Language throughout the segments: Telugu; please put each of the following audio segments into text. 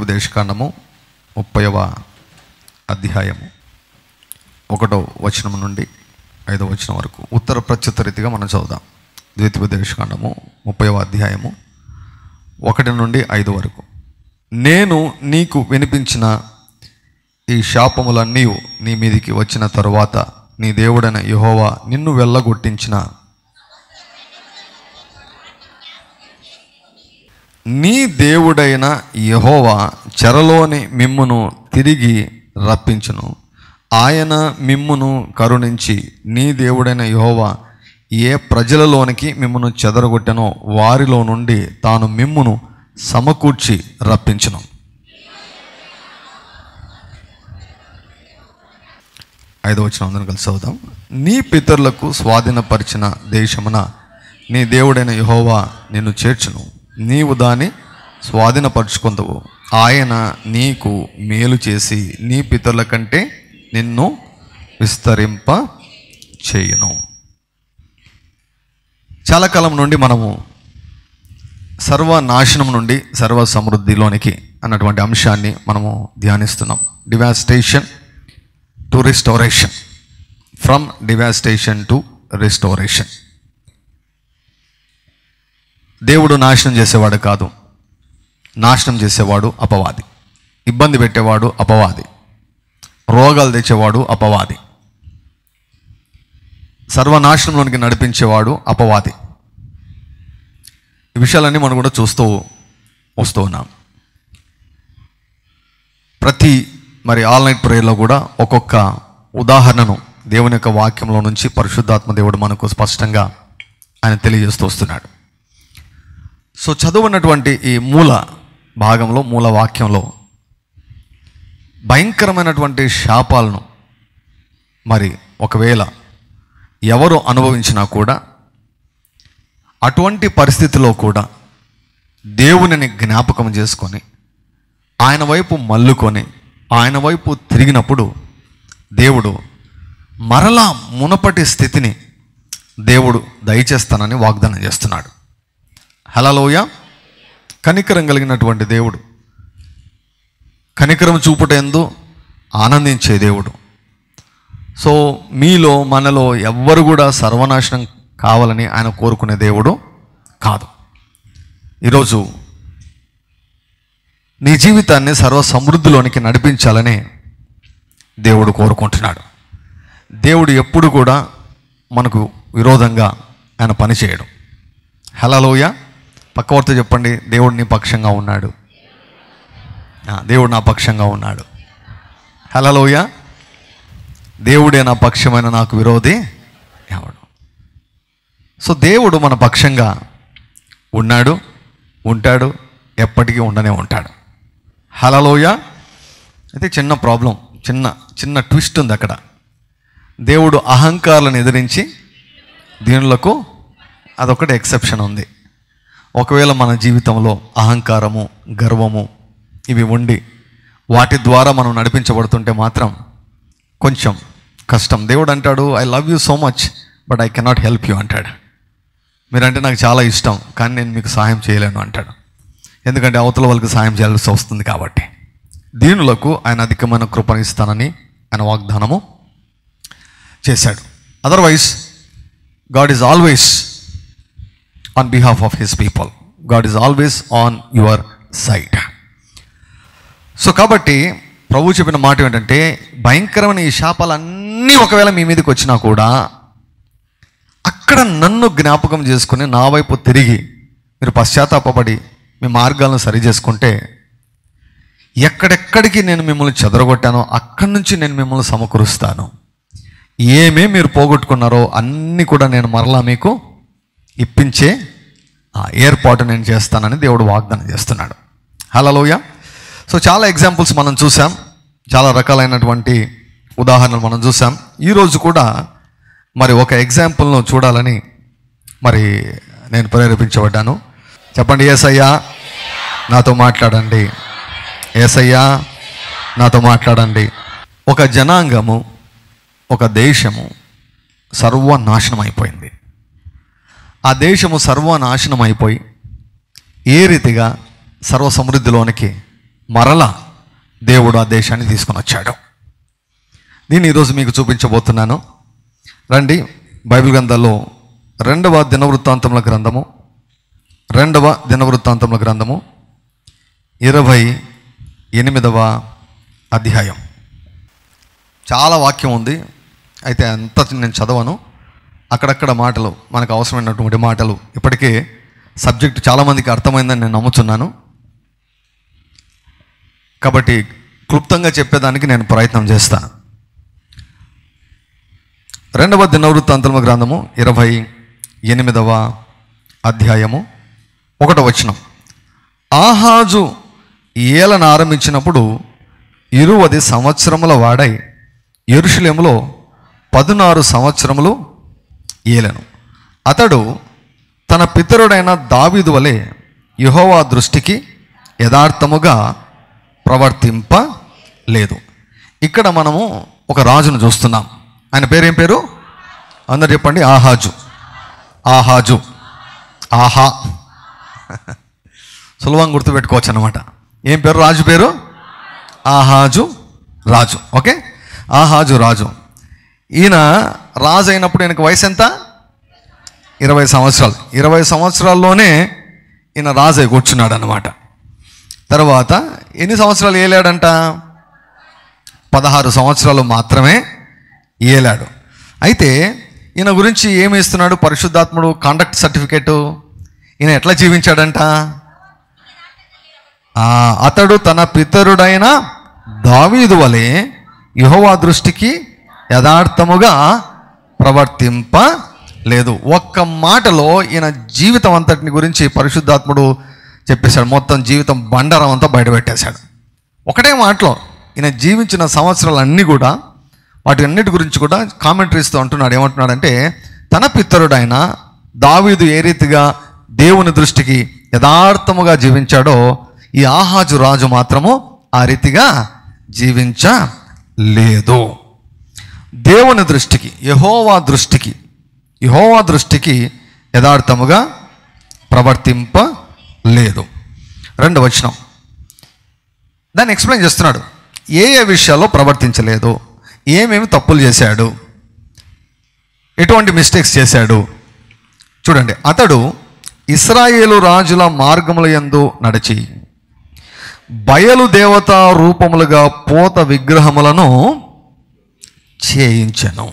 ద్వితీయోపదేశకాండము ముప్పైవ అధ్యాయము ఒకటో వచనం నుండి ఐదో వచనం వరకు ఉత్తర ప్రత్యుత్త రీతిగా మనం చదువుదాం ద్వితీయోపదేశకాండము ముప్పైవ అధ్యాయము ఒకటి నుండి ఐదు వరకు నేను నీకు వినిపించిన ఈ శాపములన్నీ నీ మీదికి వచ్చిన తరువాత నీ దేవుడైన యెహోవా నిన్ను వెళ్ళగొట్టించిన నీ దేవుడైన యెహోవా చెరలోని మిమ్మును తిరిగి రప్పించును ఆయన మిమ్మును కరుణించి నీ దేవుడైన యెహోవా ఏ ప్రజలలోనికి మిమ్మును చెదరగొట్టెనో వారిలో నుండి తాను మిమ్మును సమకూర్చి రప్పించును ఐదో వచ్చిన అందరం కలిసి చదువుదాం నీ పితరులకు స్వాధీనపరిచిన దేశమున నీ దేవుడైన యెహోవా నిన్ను చేర్చును నీవు దాన్ని స్వాధీనపరుచుకుందవు ఆయన నీకు మేలు చేసి నీ పితరుల కంటే నిన్ను విస్తరింప చేయును చాలా కాలం నుండి మనము సర్వనాశనం నుండి సర్వ సమృద్ధిలోనికి అన్నటువంటి అంశాన్ని మనము ధ్యానిస్తున్నాం devastation to restoration from devastation to restoration దేవుడు నాశనం చేసేవాడు కాదు నాశనం చేసేవాడు అపవాది ఇబ్బంది పెట్టేవాడు అపవాది రోగాలు తెచ్చేవాడు అపవాది సర్వనాశనంలోనికి నడిపించేవాడు అపవాది ఈ విషయాలన్నీ మనం కూడా చూస్తూ వస్తూ ఉన్నాం ప్రతి మరి ఆల్ నైట్ ప్రేయర్లో కూడా ఒక్కొక్క ఉదాహరణను దేవుని యొక్క వాక్యంలో నుంచి పరిశుద్ధాత్మ దేవుడు మనకు స్పష్టంగా ఆయన తెలియజేస్తూ వస్తున్నాడు సో చదువున్నటువంటి ఈ మూల భాగంలో మూల వాక్యంలో భయంకరమైనటువంటి శాపాలను మరి ఒకవేళ ఎవరు అనుభవించినా కూడా అటువంటి పరిస్థితిలో కూడా దేవునిని జ్ఞాపకం చేసుకొని ఆయన వైపు మల్లుకొని ఆయన వైపు తిరిగినప్పుడు దేవుడు మరలా మునపటి స్థితిని దేవుడు దయచేస్తానని వాగ్దానం చేస్తున్నాడు హలలోయ కనికరం కలిగినటువంటి దేవుడు కనికరం చూపుట ఎందు ఆనందించే దేవుడు సో మీలో మనలో ఎవ్వరు కూడా సర్వనాశనం కావాలని ఆయన కోరుకునే దేవుడు కాదు ఈరోజు నీ జీవితాన్ని సర్వ సమృద్ధిలోనికి నడిపించాలని దేవుడు కోరుకుంటున్నాడు దేవుడు ఎప్పుడు కూడా మనకు విరోధంగా ఆయన పని చేయడు హలలోయ పక్కవర్తో చెప్పండి దేవుడు నీ పక్షంగా ఉన్నాడు ఆ, దేవుడు నా పక్షంగా ఉన్నాడు హలలోయ దేవుడే నా పక్షమైన నాకు విరోధి ఎవడు సో దేవుడు మన పక్షంగా ఉన్నాడు ఉంటాడు ఎప్పటికీ ఉండనే ఉంటాడు హలలోయ అయితే చిన్న ప్రాబ్లం చిన్న చిన్న ట్విస్ట్ ఉంది అక్కడ దేవుడు అహంకారాలను ఎదిరించి దీనులకు అదొకటి ఎక్సెప్షన్ ఉంది ఒకవేళ మన జీవితంలో అహంకారము గర్వము ఇవి ఉండి వాటి ద్వారా మనం నడిపించబడుతుంటే మాత్రం కొంచెం కష్టం దేవుడు అంటాడు I love you so much but I cannot help you అంటాడు మీరంటే నాకు చాలా ఇష్టం కానీ నేను మీకు సహాయం చేయలేను అంటాడు ఎందుకంటే అవతల వాళ్ళకి సహాయం చేయాల్సి వస్తుంది కాబట్టి దీనులకు ఆయన అధికమైన కృపణిస్తానని ఆయన వాగ్దానము చేశాడు otherwise God is always on behalf of his people God is always on your side so కాబట్టి ప్రభు చెప్పిన మాట ఏంటంటే భయంకరమైన ఈ శాపాలన్నీ ఒకవేళ మీ మీదకి వచ్చినా కూడా అక్కడ నన్ను జ్ఞాపకం చేసుకుని నా వైపు తిరిగి మీరు పశ్చాత్తాపడి మీ మార్గాలను సరి చేసుకుంటే ఎక్కడెక్కడికి నేను మిమ్మల్ని చెదరగొట్టానో అక్కడి నుంచి నేను మిమ్మల్ని సమకూరుస్తాను ఏమే మీరు పోగొట్టుకున్నారో అన్నీ కూడా నేను మరలా మీకు ఇప్పించే ఆ ఏర్పాటు నేను చేస్తానని దేవుడు వాగ్దానం చేస్తున్నాడు హలోయ సో చాలా ఎగ్జాంపుల్స్ మనం చూసాం చాలా రకాలైనటువంటి ఉదాహరణలు మనం చూసాం ఈరోజు కూడా మరి ఒక ఎగ్జాంపుల్ను చూడాలని మరి నేను ప్రేరేపించబడ్డాను చెప్పండి ఏసయ్యా నాతో మాట్లాడండి ఏసయ్యా నాతో మాట్లాడండి ఒక జనాంగము ఒక దేశము సర్వనాశనం అయిపోయింది ఆ దేశము సర్వనాశనం అయిపోయి ఏ రీతిగా సర్వ సమృద్ధిలోనికి మరలా దేవుడు ఆ దేశాన్ని తీసుకొని వచ్చాడు నేను ఈరోజు మీకు చూపించబోతున్నాను రండి బైబిల్ గ్రంథాల్లో రెండవ దినవృత్తాంతముల గ్రంథము రెండవ దినవృత్తాంతముల గ్రంథము ఇరవై ఎనిమిదవ అధ్యాయం చాలా వాక్యం ఉంది అయితే అంత నేను చదవను అక్కడక్కడ మాటలు మనకు అవసరమైనటువంటి మాటలు ఇప్పటికే సబ్జెక్ట్ చాలామందికి అర్థమైందని నేను నమ్ముతున్నాను కాబట్టి క్లుప్తంగా చెప్పేదానికి నేను ప్రయత్నం చేస్తాను రెండవ దినవృత్తాంతముల గ్రంథము ఇరవై ఎనిమిదవ అధ్యాయము ఒకటో వచనం ఆహాజు ఏలను ఆరంభించినప్పుడు ఇరువది సంవత్సరముల వాడై ఎరుషులేములో పదునారు సంవత్సరములు ఏలెను అతడు తన పితరుడైన దావీదు వలె యెహోవా దృష్టికి యథార్థముగా ప్రవర్తింప లేదు ఇక్కడ మనము ఒక రాజును చూస్తున్నాం ఆయన పేరేం పేరు అందరు చెప్పండి ఆహాజు ఆహాజు ఆహా సులభంగా గుర్తుపెట్టుకోవచ్చు అనమాట ఏం పేరు రాజు పేరు ఆహాజు రాజు ఓకే ఆహాజు రాజు ఈయన రాజు అయినప్పుడు ఈయనకు వయసు ఎంత ఇరవై సంవత్సరాలు ఇరవై సంవత్సరాల్లోనే ఈయన రాజు అయి కూర్చున్నాడు అనమాట తర్వాత ఎన్ని సంవత్సరాలు ఏలాడంట పదహారు సంవత్సరాలు మాత్రమే ఏలాడు అయితే ఈయన గురించి ఏమి ఇస్తున్నాడు పరిశుద్ధాత్ముడు కాండక్ట్ సర్టిఫికేటు ఈయన ఎట్లా జీవించాడంట ఆ, అతడు తన పితరుడైన దావీదు వలె యెహోవా దృష్టికి యథార్థముగా ప్రవర్తింప లేదు ఒక్క మాటలో ఈయన జీవితం అంతటిని గురించి పరిశుద్ధాత్ముడు చెప్పేశాడు మొత్తం జీవితం బండారం అంతా బయటపెట్టేశాడు ఒకటే మాటలో ఈయన జీవించిన సంవత్సరాలన్నీ కూడా వాటి అన్నిటి గురించి కూడా కామెంటరీస్తో అంటున్నాడు ఏమంటున్నాడంటే తన పితరుడైన దావీదు ఏ రీతిగా దేవుని దృష్టికి యథార్థముగా జీవించాడో ఈ ఆహాజు రాజు మాత్రము ఆ రీతిగా జీవించలేదు దేవుని దృష్టికి యహోవా దృష్టికి యహోవా దృష్టికి యథార్థముగా ప్రవర్తింప లేదు రెండు వచనం దాన్ని ఎక్స్ప్లెయిన్ చేస్తున్నాడు ఏ ఏ విషయాల్లో ప్రవర్తించలేదు ఏమేమి తప్పులు చేశాడు ఎటువంటి మిస్టేక్స్ చేశాడు చూడండి అతడు ఇస్రాయేలు రాజుల మార్గముల యందు నడిచి బయలు దేవతా రూపములుగా పోత విగ్రహములను చేయించెను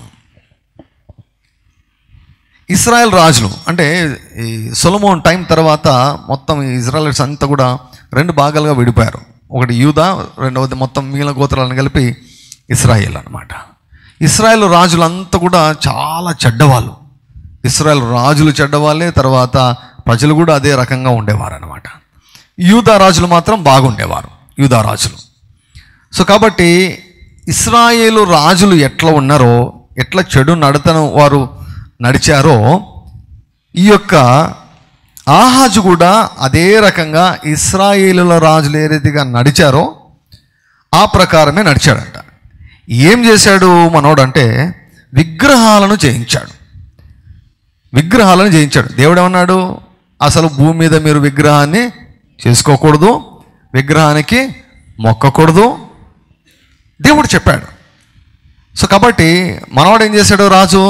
ఇస్రాయల్ రాజులు అంటే ఈ సొలమోన్ టైం తర్వాత మొత్తం ఈ ఇజ్రాయల్స్ అంతా కూడా రెండు భాగాలుగా విడిపోయారు ఒకటి యూదా రెండవది మొత్తం మిగిలిన గోత్రాలను కలిపి ఇస్రాయేల్ అన్నమాట ఇస్రాయేల్ రాజులంతా కూడా చాలా చెడ్డవాళ్ళు ఇస్రాయేల్ రాజులు చెడ్డవాళ్ళే తర్వాత ప్రజలు కూడా అదే రకంగా ఉండేవారు అనమాట యూదా రాజులు మాత్రం బాగుండేవారు యూదా రాజులు సో కాబట్టి ఇస్రాయేలు రాజులు ఎట్లా ఉన్నారో ఎట్లా చెడు నడతను వారు నడిచారో ఈ యొక్క ఆహాజు కూడా అదే రకంగా ఇస్రాయేలుల రాజులు ఏ రీతిగా నడిచారో ఆ ప్రకారమే నడిచాడంట ఏం చేశాడు మనోడంటే విగ్రహాలను చేయించాడు విగ్రహాలను చేయించాడు దేవుడు ఏమన్నాడు అసలు భూమి మీద మీరు విగ్రహాన్ని చేసుకోకూడదు విగ్రహానికి మొక్కకూడదు దేవుడు చెప్పాడు సో కాబట్టి మనవాడు ఏం చేశాడు రాజు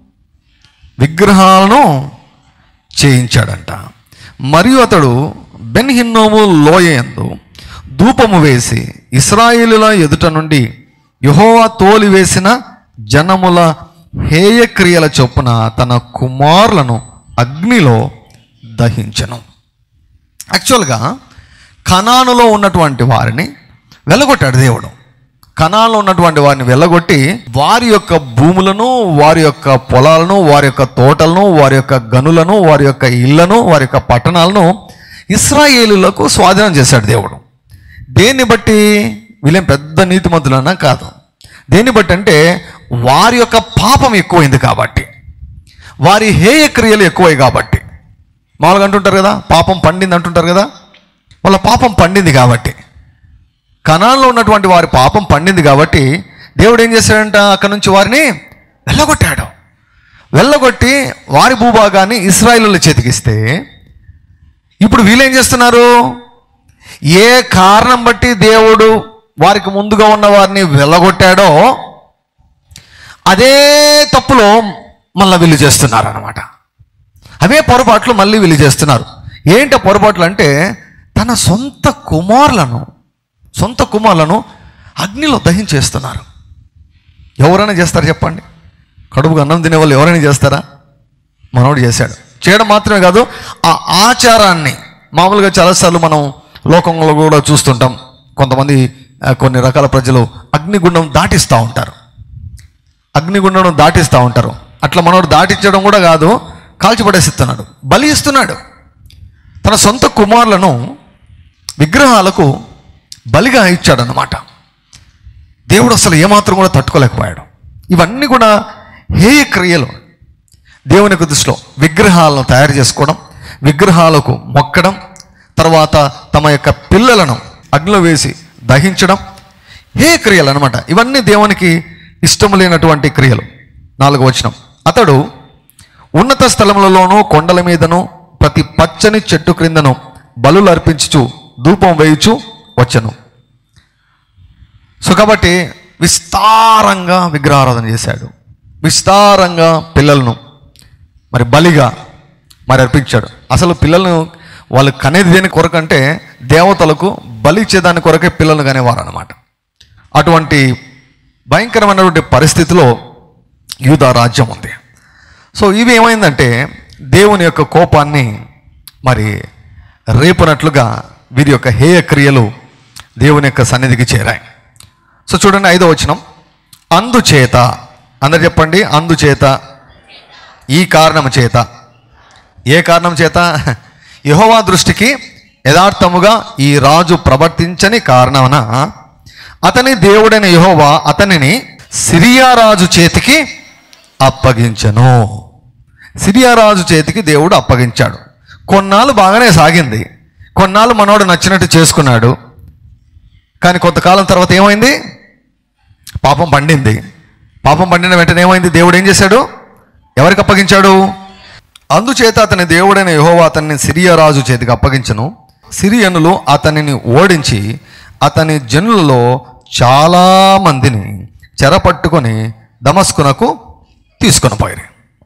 విగ్రహాలను చేయించాడంట మరియు అతడు బెన్హిన్నోము లోయందు ధూపము వేసి ఇస్రాయేలుల ఎదుట నుండి యహోవా తోలి వేసిన జనముల హేయక్రియల చొప్పున తన కుమారులను అగ్నిలో దహించను యాక్చువల్గా కనానులో ఉన్నటువంటి వారిని వెళ్ళగొట్టాడు దేవుడు కణాల్లో ఉన్నటువంటి వారిని వెళ్ళగొట్టి వారి యొక్క భూములను వారి యొక్క పొలాలను వారి యొక్క తోటలను వారి యొక్క గనులను వారి యొక్క ఇళ్లను వారి యొక్క పట్టణాలను ఇస్రాయేలులకు స్వాధీనం చేశాడు దేవుడు దేన్ని బట్టి వీళ్ళేం పెద్ద నీతిమంతులన్నా కాదు దేన్ని బట్టి అంటే వారి యొక్క పాపం ఎక్కువైంది కాబట్టి వారి హేయ క్రియలు ఎక్కువై కాబట్టి మామూలుగా అంటుంటారు కదా పాపం పండింది అంటుంటారు కదా వాళ్ళ పాపం పండింది కాబట్టి కణాల్లో ఉన్నటువంటి వారి పాపం పండింది కాబట్టి దేవుడు ఏం చేశాడంట అక్కడ నుంచి వారిని వెళ్ళగొట్టాడు వెళ్ళగొట్టి వారి భూభాగాన్ని ఇస్రాయిలుల చేతికిస్తే ఇప్పుడు వీళ్ళేం చేస్తున్నారు ఏ కారణం బట్టి దేవుడు వారికి ముందుగా ఉన్న వారిని వెళ్ళగొట్టాడో అదే తప్పులో మళ్ళీ వీళ్ళు చేస్తున్నారు అనమాట అవే పొరపాట్లు మళ్ళీ వీళ్ళు చేస్తున్నారు ఏంటి ఆ పొరపాట్లు అంటే తన సొంత కుమారులను సొంత కుమారులను అగ్నిలో దహించేస్తున్నారు ఎవరైనా చేస్తారు చెప్పండి కడుపుకు అన్నం తినే వాళ్ళు ఎవరైనా చేస్తారా మనోడు చేశాడు చేయడం మాత్రమే కాదు ఆ ఆచారాన్ని మామూలుగా చాలాసార్లు మనం లోకంలో కూడా చూస్తుంటాం కొంతమంది ఆ, కొన్ని రకాల ప్రజలు అగ్నిగుండం దాటిస్తూ ఉంటారు అగ్నిగుండం దాటిస్తూ ఉంటారు అట్లా మనోడు దాటించడం కూడా కాదు కాల్చిపడేసిస్తున్నాడు బలి ఇస్తున్నాడు తన సొంత కుమారులను విగ్రహాలకు బలిగా ఇచ్చాడనమాట దేవుడు అసలు ఏమాత్రం కూడా తట్టుకోలేకపోయాడు ఇవన్నీ కూడా హేయ క్రియలు దేవుని యొక్క దృష్టిలో విగ్రహాలను తయారు చేసుకోవడం విగ్రహాలకు మొక్కడం తర్వాత తమ యొక్క పిల్లలను అగ్నిలో వేసి దహించడం హే క్రియలు అనమాట ఇవన్నీ దేవునికి ఇష్టం లేనటువంటి క్రియలు నాలుగు వచనం అతడు ఉన్నత స్థలములలోనూ కొండల మీదను ప్రతి పచ్చని చెట్టు క్రిందను బలులు అర్పించుచు ధూపం వేయుచు వచ్చను సో కాబట్టి విస్తారంగా విగ్రహారాధన చేశాడు విస్తారంగా పిల్లలను మరి బలిగా మరి అర్పించాడు అసలు పిల్లలను వాళ్ళు కనేది దేని కొరకంటే దేవతలకు బలి ఇచ్చేదాని కొరకే పిల్లలు కనేవారు అనమాట అటువంటి భయంకరమైనటువంటి పరిస్థితిలో యూదా రాజ్యం ఉంది సో ఇవి ఏమైందంటే దేవుని యొక్క కోపాన్ని మరి రేపునట్లుగా వీరి యొక్క హేయ క్రియలు దేవుని యొక్క సన్నిధికి చేరాయి సో చూడండి ఐదో వచనం అందుచేత అందరు చెప్పండి అందుచేత ఈ కారణం చేత ఏ కారణం చేత యెహోవా దృష్టికి యథార్థముగా ఈ రాజు ప్రవర్తించని కారణమున అతని దేవుడైన యెహోవా అతనిని సిరియా రాజు చేతికి అప్పగించను సిరియా రాజు చేతికి దేవుడు అప్పగించాడు కొన్నాళ్ళు బాగానే సాగింది కొన్నాళ్ళు మనోడు నచ్చినట్టు చేసుకున్నాడు కానీ కొంతకాలం తర్వాత ఏమైంది పాపం పండింది పాపం పండిన వెంటనే ఏమైంది దేవుడు ఏం చేశాడు ఎవరికి అప్పగించాడు అందుచేత అతని దేవుడైన యెహోవా అతన్ని సిరియా రాజు చేతికి అప్పగించను సిరియనులు అతనిని ఓడించి అతని జనులలో చాలా మందిని చెరపట్టుకొని దమస్కునకు తీసుకొని పోయారు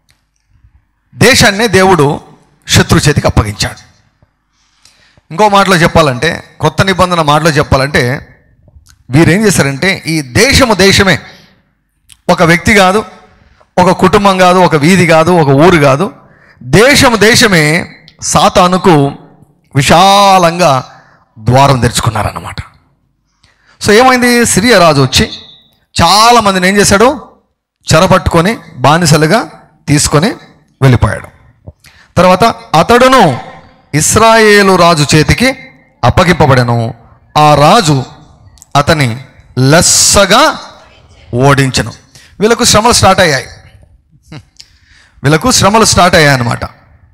దేశాన్నే దేవుడు శత్రు చేతికి అప్పగించాడు ఇంకో మాటలో చెప్పాలంటే కొత్త నిబంధన మాటలో చెప్పాలంటే వీరేం చేశారంటే ఈ దేశము దేశమే ఒక వ్యక్తి కాదు ఒక కుటుంబం కాదు ఒక వీధి కాదు ఒక ఊరు కాదు దేశము దేశమే సాతానుకు విశాలంగా ద్వారం తెరుచుకున్నారన్నమాట సో ఏమైంది సిరియా రాజు వచ్చి చాలా మందిని ఏం చేశాడు చెరపట్టుకొని బానిసలుగా తీసుకొని వెళ్ళిపోయాడు తర్వాత అతడును ఇస్రాయేలు రాజు చేతికి అప్పగింపబడెను ఆ రాజు అతని లెస్సగా ఓడించను వీళ్ళకు శ్రమలు స్టార్ట్ అయ్యాయి వీళ్ళకు శ్రమలు స్టార్ట్ అయ్యాయి అన్నమాట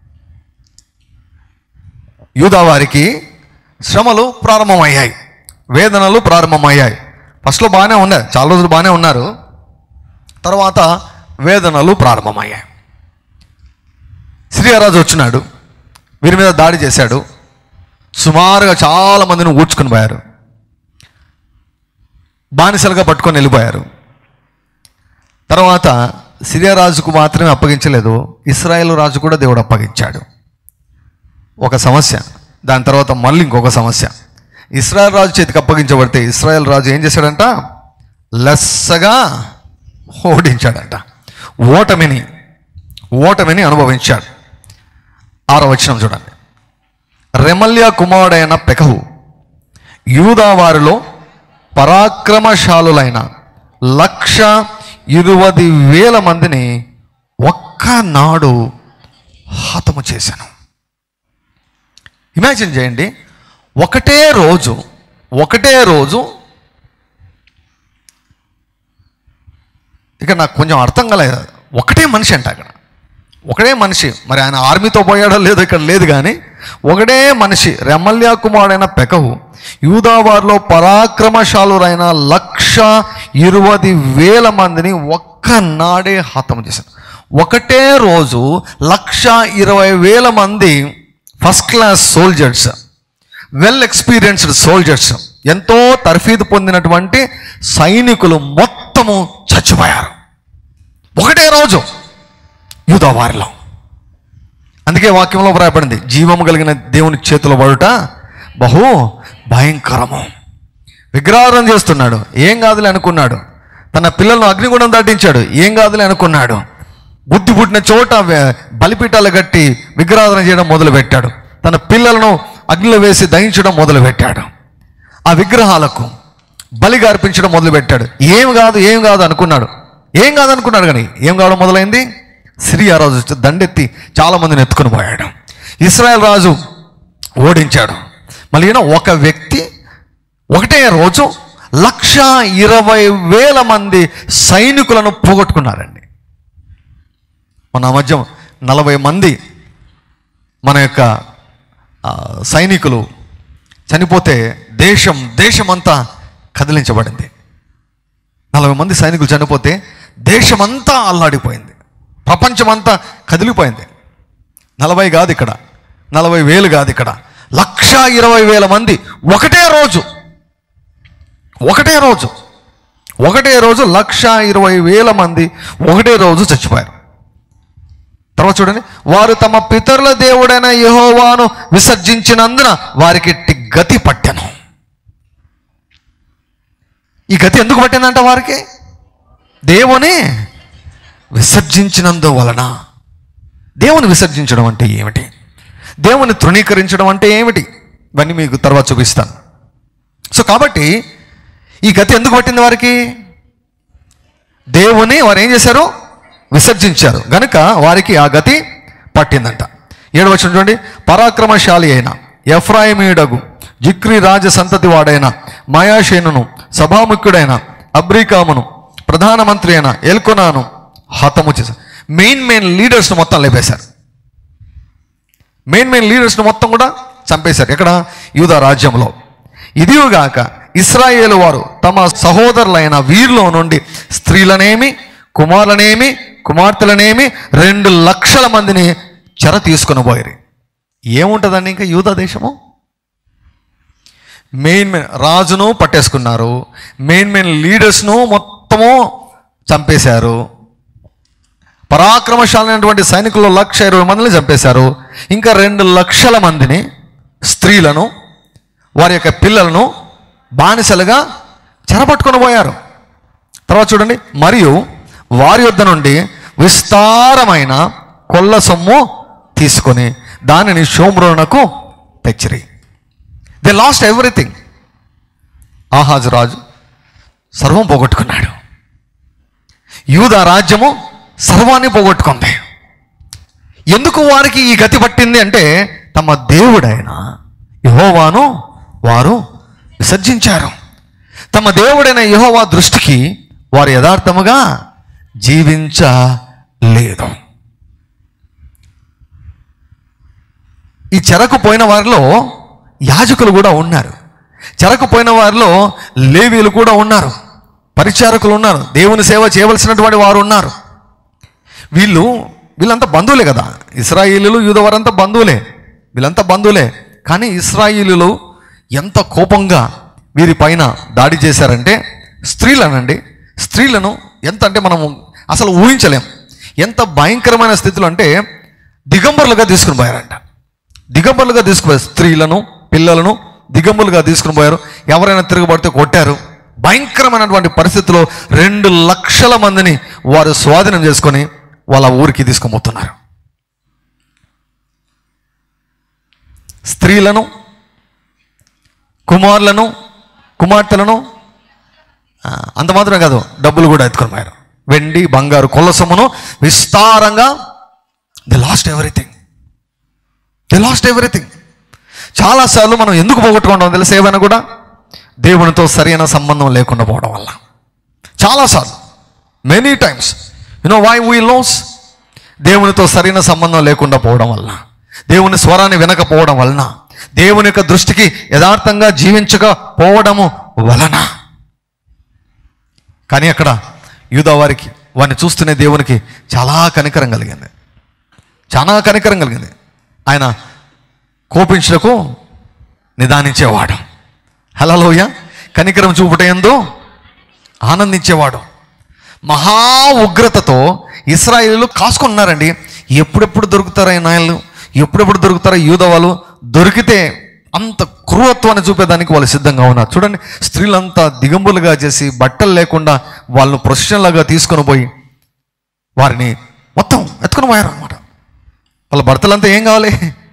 యూదా వారికి శ్రమలు ప్రారంభమయ్యాయి వేదనలు ప్రారంభమయ్యాయి ఫస్ట్లో బాగానే ఉన్నాయి చాలా రోజులు బాగానే ఉన్నారు తర్వాత వేదనలు ప్రారంభమయ్యాయి శ్రీరాజు వచ్చినాడు వీరి మీద దాడి చేశాడు సుమారుగా చాలా మందిని ఊడ్చుకుని పోయారు బానిసలుగా పట్టుకొని వెళ్ళిపోయారు తర్వాత సిరియా రాజుకు మాత్రమే అప్పగించలేదు ఇస్రాయేల్ రాజు కూడా దేవుడు అప్పగించాడు ఒక సమస్య దాని తర్వాత మళ్ళీ ఇంకొక సమస్య ఇస్రాయల్ రాజు చేతికి అప్పగించబడితే ఇస్రాయల్ రాజు ఏం చేశాడంట లెస్సగా ఓడించాడంట ఓటమిని ఓటమిని అనుభవించాడు ఆరో వచనం చూడండి రెమల్య కుమారుడైన పెకహు యూదా వారిలో పరాక్రమశాలులైన లక్ష ఇరవై వేల మందిని ఒక్కనాడు హతము చేశాను ఇమాజిన్ చేయండి ఒకటే రోజు ఒకటే రోజు ఇక నాకు కొంచెం అర్థం కాలేదు ఒకటే మనిషి అంట అక్కడ ఒకటే మనిషి మరి ఆయన ఆర్మీతో పోయాడో లేదో ఇక్కడ లేదు కానీ ఒకటే మనిషి రెమల్యా కుమారుడైన పెకహు యూదావారిలో పరాక్రమశాలురైన లక్ష ఇరవై వేల మందిని ఒక్కనాడే హతం చేశారు ఒకటే రోజు లక్ష ఇరవై వేల మంది first class soldiers well experienced soldiers ఎంతో తర్ఫీదు పొందినటువంటి సైనికులు మొత్తము చచ్చిపోయారు ఒకటే రోజు యూదా వారిలో అందుకే వాక్యంలో వ్రాయబడింది జీవము కలిగిన దేవుని చేతిలో పడుట బహు భయంకరము విగ్రహారం చేస్తున్నాడు ఏం కాదులే అనుకున్నాడు తన పిల్లలను అగ్నిగుణం దాటించాడు ఏం కాదులే అనుకున్నాడు బుద్ధి పుట్టిన చోట వే- బలిపీఠాలు కట్టి విగ్రహారాధన చేయడం మొదలుపెట్టాడు తన పిల్లలను అగ్నిలో వేసి దహించడం మొదలుపెట్టాడు ఆ విగ్రహాలకు బలిగా అర్పించడం మొదలుపెట్టాడు ఏం కాదు ఏం కాదు అనుకున్నాడు ఏం కాదు అనుకున్నాడు కానీ ఏం కావడం మొదలైంది సిరియా రాజు వచ్చి దండెత్తి చాలా మందిని ఎత్తుకుని పోయాడు ఇస్రాయల్ రాజు ఓడించాడు మళ్ళీ ఈయన ఒక వ్యక్తి ఒకటే రోజు లక్ష ఇరవై వేల మంది సైనికులను పోగొట్టుకున్నారండి మన మధ్య నలభై మంది మన యొక్క ఆ, సైనికులు చనిపోతే దేశం దేశమంతా కదిలించబడింది నలభై మంది సైనికులు చనిపోతే దేశమంతా అల్లాడిపోయింది ప్రపంచమంతా కదిలిపోయింది నలభై కాదు ఇక్కడ నలభై వేలు కాదు ఇక్కడ లక్ష ఇరవై వేల మంది ఒకటే రోజు ఒకటే రోజు ఒకటే రోజు లక్ష ఇరవై వేల మంది ఒకటే రోజు చచ్చిపోయారు తర్వాత చూడండి వారు తమ పితరుల దేవుడైన యెహోవాను విసర్జించినందున వారికి ఇట్టి గతి పట్టెను ఈ గతి ఎందుకు పట్టిందంట వారికి దేవుని విసర్జించినందు వలన దేవుని విసర్జించడం అంటే ఏమిటి దేవుని తృణీకరించడం అంటే ఏమిటి ఇవన్నీ మీకు తర్వాత చూపిస్తాను సో కాబట్టి ఈ గతి ఎందుకు పట్టింది వారికి దేవుని వారు ఏం చేశారు విసర్జించారు గనుక వారికి ఆ గతి పట్టిందంట ఏడు వచ్చిన చూడండి పరాక్రమశాలి అయిన ఎఫ్రాయిమీడగు జిక్రి రాజ సంతతి వాడైన మాయాషేనును సభాముఖ్యుడైన అబ్రీకామును ప్రధానమంత్రి అయిన ఎల్కొనాను హతము చేశారు మెయిన్ మెయిన్ లీడర్స్ను మొత్తం లేపేశారు మెయిన్ మెయిన్ లీడర్స్ను మొత్తం కూడా చంపేశారు ఎక్కడ యూదా రాజ్యంలో ఇదిగాక ఇస్రాయేలు వారు తమ సహోదరులైన వీరిలో నుండి స్త్రీలనేమి కుమారులనేమి కుమార్తెలనేమి రెండు లక్షల మందిని చెర తీసుకుని పోయారు ఏముంటుందండి ఇంకా యూదా దేశము మెయిన్ మెయిన్ రాజును పట్టేసుకున్నారు మెయిన్ మెయిన్ లీడర్స్ను మొత్తము చంపేశారు పరాక్రమశాలైనటువంటి సైనికులు లక్ష ఇరవై మందిని చంపేశారు ఇంకా రెండు లక్షల మందిని స్త్రీలను వారి యొక్క పిల్లలను బానిసలుగా చెరపట్టుకొని పోయారు తర్వాత చూడండి మరియు వారి యొద్ద నుండి విస్తారమైన కొల్ల సొమ్ము తీసుకొని దానిని షోమ్రోనకు తెచ్చిరి దే లాస్ట్ ఎవ్రీథింగ్ ఆహాజు రాజు సర్వం పోగొట్టుకున్నాడు యూదా రాజ్యము సర్వాన్ని పోగొట్టుకుంది ఎందుకు వారికి ఈ గతి పట్టింది అంటే తమ దేవుడైన యహోవాను వారు విసర్జించారు తమ దేవుడైన యహోవా దృష్టికి వారు యథార్థముగా జీవించలేదు ఈ చెరకు పోయిన వారిలో యాజకులు కూడా ఉన్నారు చెరకు పోయిన వారిలో లేవీలు కూడా ఉన్నారు పరిచారకులు ఉన్నారు దేవుని సేవ చేయవలసినటువంటి వారు ఉన్నారు వీళ్ళు వీళ్ళంతా బంధువులే కదా ఇస్రాయిలీలు యూదవారంతా బంధువులే వీళ్ళంతా బంధువులే కానీ ఇస్రాయిలీలు ఎంత కోపంగా వీరి పైన దాడి చేశారంటే స్త్రీలనండి స్త్రీలను ఎంత అంటే మనము అసలు ఊహించలేం ఎంత భయంకరమైన స్థితిలో అంటే దిగంబరులుగా తీసుకుని పోయారంట దిగంబరులుగా తీసుకుపోయారు స్త్రీలను పిల్లలను దిగంబరులుగా తీసుకుని పోయారు ఎవరైనా తిరగబడితే కొట్టారు భయంకరమైనటువంటి పరిస్థితిలో రెండు లక్షల మందిని వారు స్వాధీనం చేసుకొని వాళ్ళ ఊరికి తీసుకుపోతున్నారు స్త్రీలను కుమారులను కుమార్తెలను ఆ, అంత మాత్రమే కాదు డబ్బులు కూడా ఎత్తుకొని పోయారు వెండి బంగారు కొల్లసమును విస్తారంగా the lost everything the lost everything చాలాసార్లు మనం ఎందుకు పోగొట్టుకుంటాం తెలుసు ఏమైనా కూడా దేవునితో సరైన సంబంధం లేకుండా పోవడం వల్ల చాలాసార్లు many times you know why we lose దేవునితో సరైన సంబంధం లేకుండా పోవడం వలన దేవుని స్వరాన్ని వినకపోవడం వలన దేవుని యొక్క దృష్టికి యథార్థంగా జీవించకపోవడము వలన కానీ అక్కడ యూదా వారికి వారిని చూస్తున్న దేవునికి చాలా కనికరం కలిగింది చాలా కనికరం కలిగింది ఆయన కోపించడకు నిదానించేవాడు హలోయ కనికరం చూపుటయందు ఆనందించేవాడు మహా ఉగ్రతతో ఇస్రాయేలు కాసుకున్నారండి ఎప్పుడెప్పుడు దొరుకుతారా ఈ నాయలు ఎప్పుడెప్పుడు దొరుకుతారా యూద వాళ్ళు దొరికితే అంత క్రూరత్వాన్ని చూపేదానికి వాళ్ళు సిద్ధంగా ఉన్నారు చూడండి స్త్రీలంతా దిగంబులుగా చేసి బట్టలు లేకుండా వాళ్ళు ప్రొఫెషన్ లాగా తీసుకొని పోయి వారిని మొత్తం ఎత్తుకొని పోయారు అనమాట వాళ్ళ భర్తలంతా ఏం కావాలి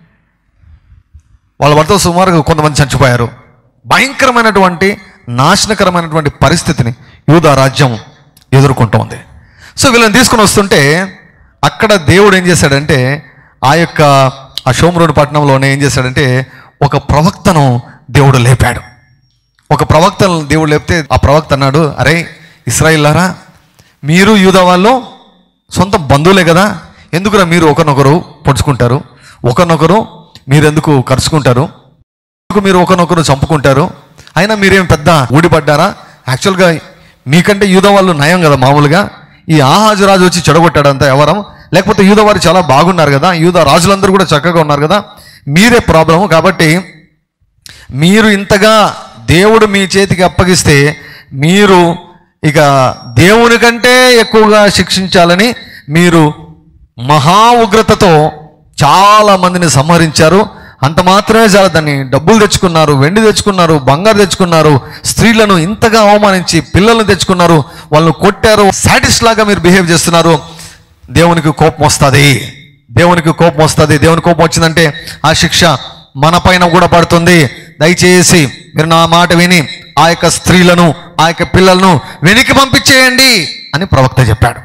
వాళ్ళ భర్తలు సుమారుగా కొంతమంది చచ్చిపోయారు భయంకరమైనటువంటి నాశనకరమైనటువంటి పరిస్థితిని యూదా రాజ్యం ఎదుర్కొంటోంది సో వీళ్ళని తీసుకొని వస్తుంటే అక్కడ దేవుడు ఏం చేశాడంటే ఆ యొక్క ఆ షోమ్రోని పట్టణంలోనే ఏం చేశాడంటే ఒక ప్రవక్తను దేవుడు లేపాడు ఒక ప్రవక్తను దేవుడు లేపితే ఆ ప్రవక్త అన్నాడు అరే ఇస్రాయిల్లారా మీరు యూదా వాళ్ళు సొంత బంధువులే కదా ఎందుకురా మీరు ఒకరినొకరు పొడుచుకుంటారు ఒకరినొకరు మీరెందుకు కరుచుకుంటారు ఎందుకు మీరు ఒకరినొకరు చంపుకుంటారు అయినా మీరేం పెద్ద ఊడిపడ్డారా యాక్చువల్గా మీకంటే యూద వాళ్ళు నయం కదా మామూలుగా ఈ ఆహాజు రాజు వచ్చి చెడగొట్టాడంతా ఎవరం లేకపోతే యూద వారు చాలా బాగున్నారు కదా యూద రాజులందరూ కూడా చక్కగా ఉన్నారు కదా మీరే ప్రాబ్లము కాబట్టి మీరు ఇంతగా దేవుడు మీ చేతికి అప్పగిస్తే మీరు ఇక దేవుని కంటే ఎక్కువగా శిక్షించాలని మీరు మహా ఉగ్రతతో చాలా మందిని సంహరించారు అంత మాత్రమే చాలా దాన్ని డబ్బులు తెచ్చుకున్నారు వెండి తెచ్చుకున్నారు బంగారు తెచ్చుకున్నారు స్త్రీలను ఇంతగా అవమానించి పిల్లలను తెచ్చుకున్నారు వాళ్ళని కొట్టారు సాటిస్ లాగా మీరు బిహేవ్ చేస్తున్నారు దేవునికి కోపం వస్తుంది దేవునికి కోపం వస్తుంది దేవుని కోపం వచ్చిందంటే ఆ శిక్ష మన పైన కూడా పడుతుంది దయచేసి మీరు నా మాట విని ఆ యొక్క స్త్రీలను ఆ యొక్క పిల్లలను వెనక్కి పంపించేయండి అని ప్రవక్త చెప్పాడు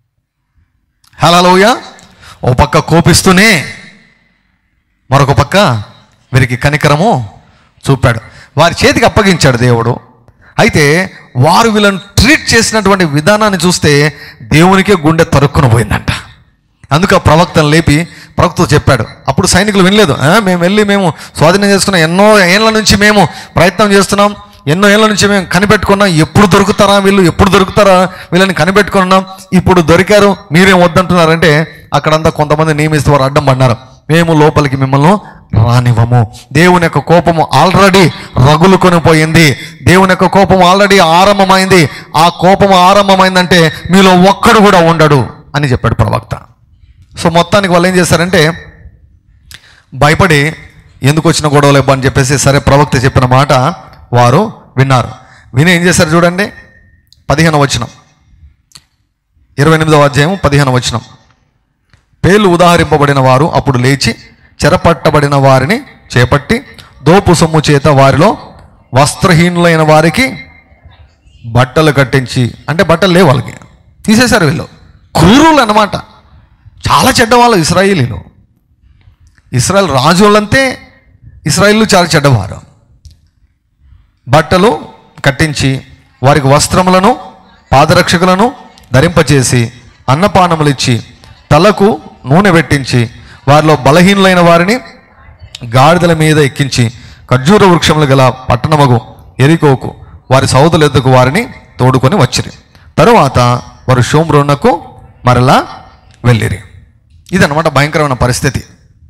హలోయ ఓ పక్క కోపిస్తూనే మరొక పక్క వీరికి కనికరము చూపాడు వారి చేతికి అప్పగించాడు దేవుడు అయితే వారు వీళ్ళని ట్రీట్ చేసినటువంటి విధానాన్ని చూస్తే దేవునికే గుండె తరుక్కున పోయిందంట అందుకు ఆ ప్రవక్తను లేపి ప్రవక్త చెప్పాడు అప్పుడు సైనికులు వినలేదు "ఆ, మేము వెళ్ళి మేము స్వాధీనం చేసుకున్నాం ఎన్నో ఏళ్ళ నుంచి మేము ప్రయత్నం చేస్తున్నాం ఎన్నో ఏళ్ళ నుంచి మేము కనిపెట్టుకున్నాం ఎప్పుడు దొరుకుతారా వీళ్ళు ఎప్పుడు దొరుకుతారా వీళ్ళని కనిపెట్టుకున్నాం ఇప్పుడు దొరికారు మీరేం వద్దంటున్నారంటే అక్కడంతా కొంతమంది నియమిస్తూ వారు అడ్డం పడినారు మేము లోపలికి మిమ్మల్ని రానివ్వము దేవుని యొక్క కోపము ఆల్రెడీ రగులుకొని పోయింది దేవుని యొక్క కోపం ఆల్రెడీ ఆరంభమైంది ఆ కోపం ఆరంభమైందంటే మీలో ఒక్కడు కూడా ఉండడు అని చెప్పాడు ప్రవక్త సో మొత్తానికి వాళ్ళు ఏం చేశారంటే భయపడి ఎందుకు వచ్చిన గొడవలు ఇవ్వ అని చెప్పేసి సరే ప్రవక్త చెప్పిన మాట వారు విన్నారు విని ఏం చేశారు చూడండి పదిహేను వచనం ఇరవై ఎనిమిదవ అధ్యాయం పదిహేను వచనం పేర్లు ఉదాహరింపబడిన వారు అప్పుడు లేచి చెరపట్టబడిన వారిని చేపట్టి దోపు సొమ్ము చేత వారిలో వస్త్రహీనులైన వారికి బట్టలు కట్టించి అంటే బట్టలు లేవు వాళ్ళకి తీసేశారు వీళ్ళు క్రూరులు అన్నమాట చాలా చెడ్డవాళ్ళు ఇస్రాయిలీలు ఇస్రాయల్ రాజులంతే ఇస్రాయిల్ చాలా చెడ్డవారు బట్టలు కట్టించి వారికి వస్త్రములను పాదరక్షకులను ధరింపచేసి అన్నపానములు ఇచ్చి తలకు నూనె పెట్టించి వారిలో బలహీనులైన వారిని గాడిదల మీద ఎక్కించి ఖర్జూర వృక్షములు గల పట్టణమగు ఎరికోకు వారి సౌదుల ఎద్దుకు వారిని తోడుకొని వచ్చిరి తరువాత వారు షోమ్రోనకు మరలా వెళ్ళిరి ఇదన్నమాట భయంకరమైన పరిస్థితి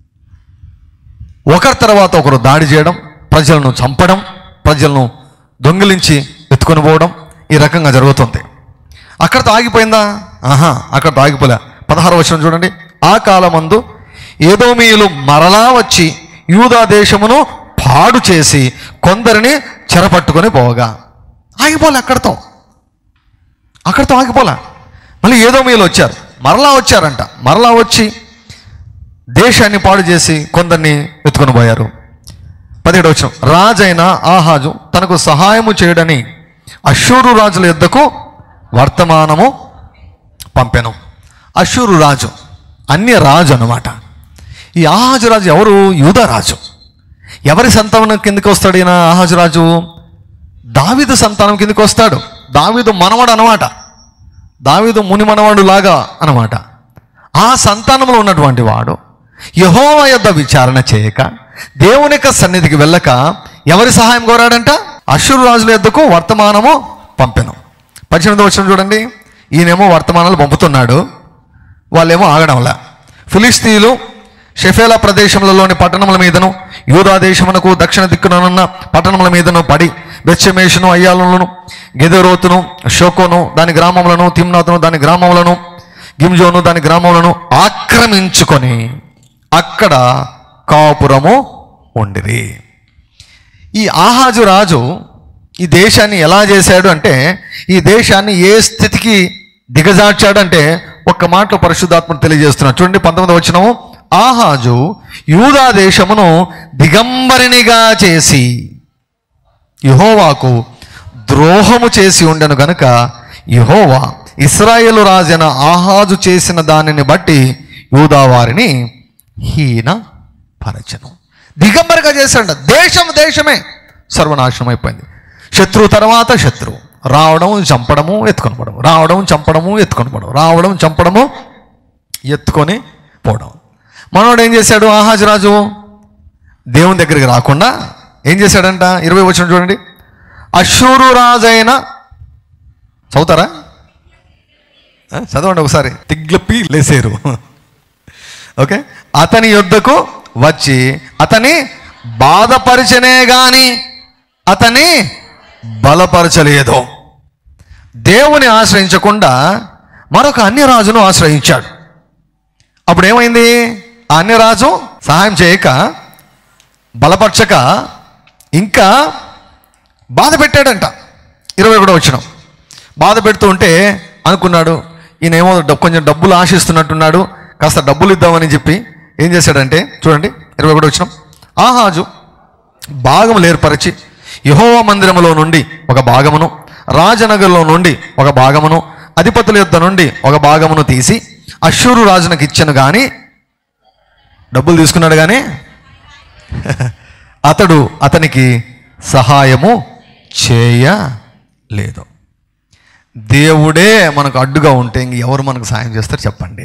ఒకరి తర్వాత ఒకరు దాడి చేయడం ప్రజలను చంపడం ప్రజలను దొంగిలించి ఎత్తుకొని పోవడం ఈ రకంగా జరుగుతుంది అక్కడతో ఆగిపోయిందా ఆహా అక్కడతో ఆగిపోలే పదహారు వచనం చూడండి ఆ కాలమందు ఏదోమీయులు మరలా వచ్చి యూదా దేశమును పాడు చేసి కొందరిని చెరపట్టుకొని పోగా ఆగిపోలే అక్కడతో అక్కడతో ఆగిపోలే మళ్ళీ ఏదో మీలు వచ్చారు మరలా వచ్చారంట మరలా వచ్చి దేశాన్ని పాడు చేసి కొందరిని ఎత్తుకొని పోయారు పదిహేడు వచ్చిన రాజైన ఆహాజు తనకు సహాయము చేయడని అశూరు రాజుల యుద్ధకు వర్తమానము పంపెను అశూరు రాజు అన్య రాజు అన్నమాట ఈ ఆహాజు రాజు ఎవరు యూదా రాజు ఎవరి సంతానం కిందకి వస్తాడు ఈయన ఆహాజు రాజు దావీదు సంతానం కిందకి వస్తాడు దావీదు మనవడు అనమాట దావీదు ముని మనవాడు లాగా అనమాట ఆ సంతానంలో ఉన్నటువంటి వాడు యహోవ యొద్ద విచారణ చేయక దేవుని యొక్క సన్నిధికి వెళ్ళక ఎవరి సహాయం కోరాడంట అశ్వరు రాజుల యొద్దకు వర్తమానము పంపెను పద్దెనిమిది వచ్చిన చూడండి ఈయనేమో వర్తమానాలు పంపుతున్నాడు వాళ్ళేమో ఆగడంలా ఫిలిస్తీన్లు షెఫేలా ప్రదేశములలోని పట్టణముల మీదను యూదా దేశమునకు దక్షిణ దిక్కుననున్న పట్టణముల మీదను పడి బెచ్చమేషును అయ్యాలను గెదెరోతును షోకోను దాని గ్రామములను తిమ్నాతును దాని గ్రామములను గిమ్జోను దాని గ్రామములను ఆక్రమించుకొని అక్కడ కాపురము ఉండిరి ఈ ఆహాజు రాజు ఈ దేశాన్ని ఎలా చేశాడు అంటే ఈ దేశాన్ని ఏ స్థితికి దిగజార్చాడు అంటే ఒక్క మాటలో పరిశుద్ధాత్మ తెలియజేస్తున్నాడు చూడండి పంతొమ్మిది వచ్చినము ఆహాజు యూదా దేశమును దిగంబరినిగా చేసి యహోవాకు ద్రోహము చేసి ఉండెను గనుక యహోవా ఇస్రాయేలు రాజైన ఆహాజు చేసిన దానిని బట్టి యూదా వారిని హీన పరచను దిగంబరిగా చేశాడు దేశం దేశమే సర్వనాశనం అయిపోయింది శత్రువు తర్వాత శత్రువు రావడం చంపడము ఎత్తుకొని పోవడం రావడం చంపడము ఎత్తుకొని పోవడం రావడం చంపడము ఎత్తుకొని పోవడం మనోడు ఏం చేశాడు ఆహాజు రాజు దేవుని దగ్గరికి రాకుండా ఏం చేశాడంట ఇరవై వచ్చిన చూడండి అశూరు రాజైన చదువుతారా ఆ, చదవండి ఒకసారి తిగ్లపి లేసేరు ఓకే అతని యుద్ధకు వచ్చి అతని బాధపరిచనే గాని అతని బలపరచలేదు దేవుని ఆశ్రయించకుండా మరొక అన్యరాజును ఆశ్రయించాడు అప్పుడు ఏమైంది ఆ అన్యరాజు సహాయం చేయక బలపరచక ఇంకా బాధ పెట్టాడంట ఇరవై ఒకటో వచ్చిన బాధ పెడుతూ ఉంటే అనుకున్నాడు ఈయనేమో డబ్- కొంచెం డబ్బులు ఆశిస్తున్నట్టున్నాడు కాస్త డబ్బులు ఇద్దామని చెప్పి ఏం చేశాడంటే చూడండి ఇరవై ఒకటో వచ్చిన ఆహాజు భాగములు ఏర్పరిచి యహోవా మందిరములో నుండి ఒక భాగమును రాజనగర్లో నుండి ఒక భాగమును అధిపతుల యొద్ద నుండి ఒక భాగమును తీసి అశ్షూరు రాజునకు ఇచ్చాను కానీ డబ్బులు తీసుకున్నాడు కానీ అతడు అతనికి సహాయము చేయలేదు దేవుడే మనకు అడ్డుగా ఉంటే ఇంక ఎవరు మనకు సహాయం చేస్తారు చెప్పండి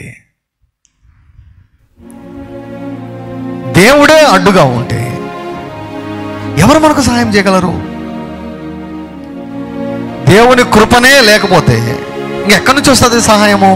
దేవుడే అడ్డుగా ఉంటే ఎవరు మనకు సహాయం చేయగలరు దేవుని కృపనే లేకపోతే ఇంకెక్కడి నుంచి వస్తుంది సహాయము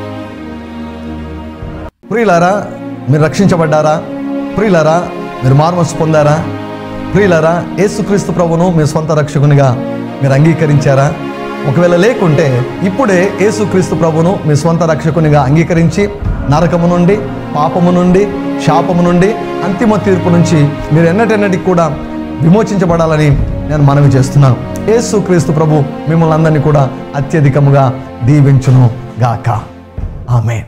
ప్రియులారా మీరు రక్షించబడ్డారా ప్రియులారా మీరు మార్మస్ పొందారా ప్రియులారా యేసుక్రీస్తు ప్రభును మీ సొంత రక్షకునిగా మీరు అంగీకరించారా ఒకవేళ లేకుంటే ఇప్పుడే యేసుక్రీస్తు ప్రభును మీ సొంత రక్షకునిగా అంగీకరించి నరకము నుండి పాపము నుండి శాపము నుండి అంతిమ తీర్పు నుంచి మీరు ఎన్నటెన్నటికి కూడా విమోచించబడాలని నేను మనవి చేస్తున్నాను యేసుక్రీస్తు ప్రభు మిమ్మల్ని అందరినీ కూడా అత్యధికముగా దీవించును గాక ఆమె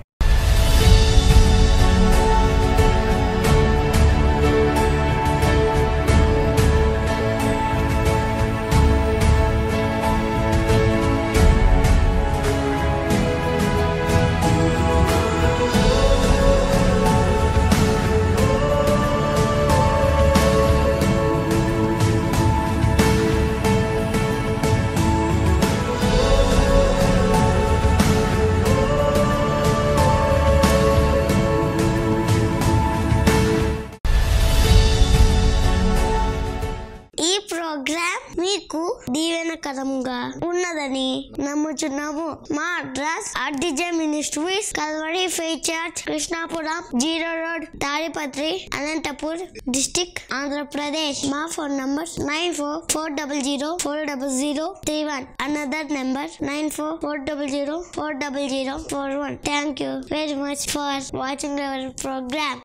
ఈ ప్రోగ్రామ్ మీకు దీవెనకరంగా ఉన్నదని నమ్ముచున్నాము మా అడ్రస్ ఆర్డిజే మినిస్ట్రీస్ కల్వరి ఫే church Krishnapuram zero road Tadipatri Anantapur district Andhra Pradesh మా phone number nine four four double zero four double zero three one another number nine four four double zero four double zero four one thank you very much for watching our programme